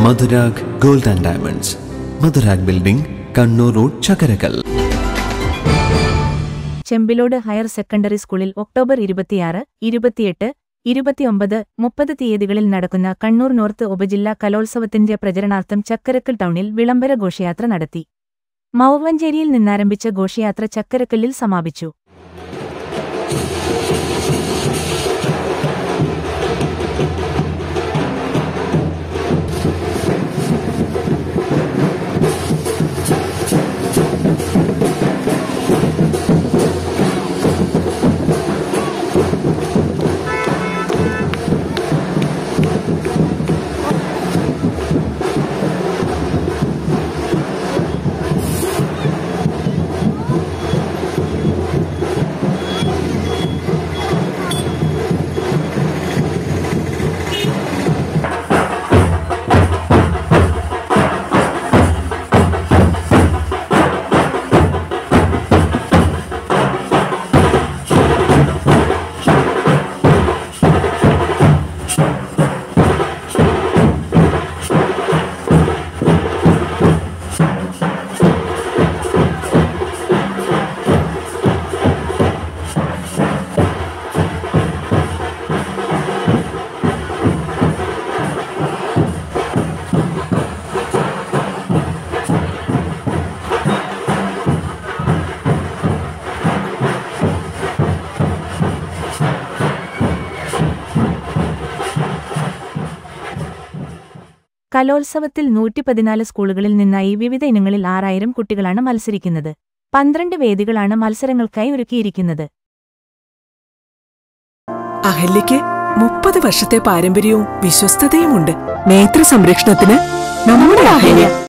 Madhurag gold and diamonds Madhurag building Kannur road Chakkarakal Chembilode higher secondary സ്കൂളിൽ October ഇരുപത്തിയാറ് ഇരുപത്തിയെട്ട് ഇരുപത്തിയൊമ്പത് മുപ്പത് തീയതികളിൽ നടക്കുന്ന കണ്ണൂർ നോർത്ത് ഉപജില്ലാ കലോത്സവത്തിന്റെ പ്രചരണാർത്ഥം ചക്കരക്കൽ ടൗണിൽ വിളംബര ഘോഷയാത്ര നടത്തി മൗവഞ്ചേരിയിൽ നിന്നാരംഭിച്ച ഘോഷയാത്ര ചക്കരക്കല്ലിൽ സമാപിച്ചു കലോത്സവത്തിൽ നൂറ്റിപ്പതിനാല് സ്കൂളുകളിൽ നിന്നായി വിവിധ ഇനങ്ങളിൽ ആറായിരം കുട്ടികളാണ് മത്സരിക്കുന്നത് പന്ത്രണ്ട് വേദികളാണ് മത്സരങ്ങൾക്കായി ഒരുക്കിയിരിക്കുന്നത് അഹല്യയ്ക്ക് മുപ്പത് വർഷത്തെ പാരമ്പര്യവും വിശ്വസ്തതയുമുണ്ട് നേത്ര സംരക്ഷണത്തിന് നമ്മുടെ അഹല്യ